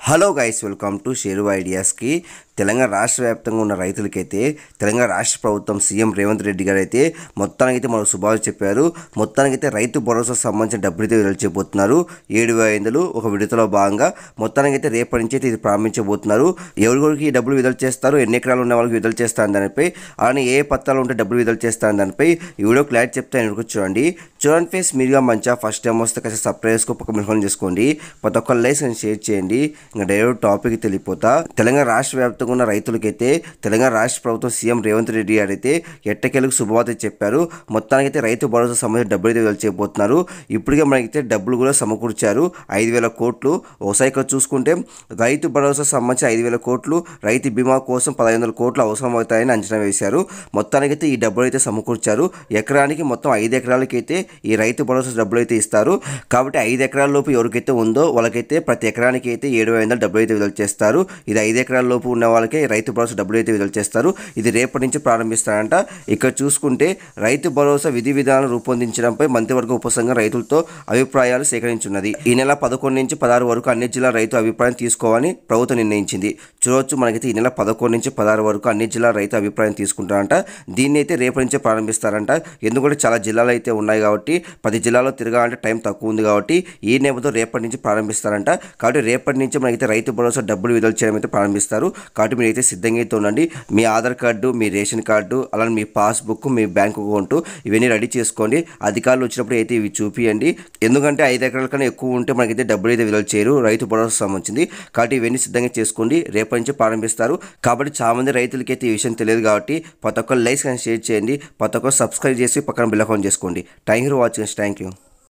hello guys welcome to share ఐడియాస్కి తెలంగాణ రాష్ట్ర వ్యాప్తంగా ఉన్న రైతులకైతే తెలంగాణ రాష్ట్ర ప్రభుత్వం సీఎం రేవంత్ రెడ్డి గారు అయితే మొత్తానికైతే మనకు శుభాలు చెప్పారు మొత్తానికైతే రైతు భరోసా సంబంధించిన డబ్బులు అయితే విడుదల చేయబోతున్నారు ఏడు వేల ఐదులు ఒక విడతలో భాగంగా మొత్తానికైతే రేపటి నుంచి అయితే ఇది ప్రారంభించబోతున్నారు ఎవరికి ఈ డబ్బులు విడుదల చేస్తారు ఎన్ని ఎకరాలు ఉన్న వాళ్ళకి విడుదల చేస్తారు దానిపై అలానే ఏ పత్రాలు ఉంటే డబ్బులు విడుదల చేస్తారు దానిపై ఈ వీడియో క్లారిటీ చెప్తే నేను చూడండి చూడండి ఫేస్ మీరుగా మంచిగా ఫస్ట్ టైం వస్తే కాస్త సబ్స్క్రైబ్ చేసుకో పక్క మిషన్ చేసుకోండి ప్రతి ఒక్క లైక్ అండ్ షేర్ చేయండి ఇంకా డైరెక్ట్ టాపిక్ తెలియపోతా తెలంగాణ రాష్ట్ర వ్యాప్తంగా ఉన్న రైతులకైతే తెలంగాణ రాష్ట్ర ప్రభుత్వం సీఎం రేవంత్ రెడ్డి గారు అయితే ఎట్టకేలకు శుభవార్త చెప్పారు మొత్తానికైతే రైతు భరోసా సంబంధించిన డబ్బులు అయితే విడుదల చేయబోతున్నారు ఇప్పటికే మనకైతే డబ్బులు కూడా సమకూర్చారు ఐదు వేల కోట్లు ఒకసారి ఇక్కడ చూసుకుంటే రైతు భరోసా సంబంధించి ఐదు వేల కోట్లు రైతు బీమా కోసం పదహైదు వందల కోట్లు అవసరం అవుతాయని అంచనా వేశారు మొత్తానికైతే ఈ డబ్బులు అయితే సమకూర్చారు ఎకరానికి మొత్తం ఐదు ఎకరాలకైతే ఈ రైతు భరోసా డబ్బులు అయితే ఇస్తారు కాబట్టి ఐదు ఎకరాల లోపు ఎవరికైతే ఉందో వాళ్ళకైతే ప్రతి ఎకరానికి అయితే ఏడు వేల వందల డబ్బులు అయితే విడుదల చేస్తారు ఇది ఐదు ఎకరాల లోపు ఉన్న వాళ్ళకే రైతు భరోసా డబ్బులు అయితే విడుదల చేస్తారు ఇది రేపటి నుంచి ప్రారంభిస్తారంట ఇక్కడ చూసుకుంటే రైతు భరోసా విధి విధానం రూపొందించడంపై మంత్రివర్గ ఉపసంఘం రైతులతో అభిప్రాయాలు సేకరించున్నది ఈ నెల పదకొండు నుంచి పదహారు వరకు అన్ని జిల్లా రైతు అభిప్రాయం తీసుకోవాలని ప్రభుత్వం నిర్ణయించింది చూడవచ్చు మనకైతే ఈ నెల పదకొండు నుంచి పదహారు వరకు అన్ని జిల్లా రైతు అభిప్రాయం తీసుకుంటారంట దీన్ని అయితే రేపటి నుంచే ప్రారంభిస్తారంట ఎందుకంటే చాలా జిల్లాలు అయితే ఉన్నాయి కాబట్టి పది జిల్లాలో తిరగాలంటే టైం తక్కువ ఉంది కాబట్టి ఈ నేపథ్యంలో రేపటి నుంచి ప్రారంభిస్తారంట కాబట్టి రేపటి నుంచి మనకైతే రైతు భరోసా డబ్బులు విడుదల చేయడం అయితే ప్రారంభిస్తారు కాబట్టి మీరైతే సిద్ధంగా అయితే ఉండండి మీ ఆధార్ కార్డు మీ రేషన్ కార్డు అలానే మీ పాస్బుక్ మీ బ్యాంక్ అకౌంట్ ఇవన్నీ రెడీ చేసుకోండి అధికారులు వచ్చినప్పుడు అయితే ఇవి చూపియండి ఎందుకంటే ఐదు ఎకరాల కన్నా ఎక్కువ ఉంటే మనకైతే డబ్బులు అయితే విడుదల చేయరు రైతు భరోసా సంబంధించింది కాబట్టి ఇవన్నీ సిద్ధంగా చేసుకోండి రేపటి నుంచి ప్రారంభిస్తారు కాబట్టి చాలా మంది రైతులకైతే ఈ విషయం తెలియదు కాబట్టి ప్రతి ఒక్కరు లైక్స్ కానీ షేర్ చేయండి ప్రతి ఒక్కరు సబ్స్క్రైబ్ చేసి పక్కన బిల్ అకౌంట్ చేసుకోండి thank you for watching thank you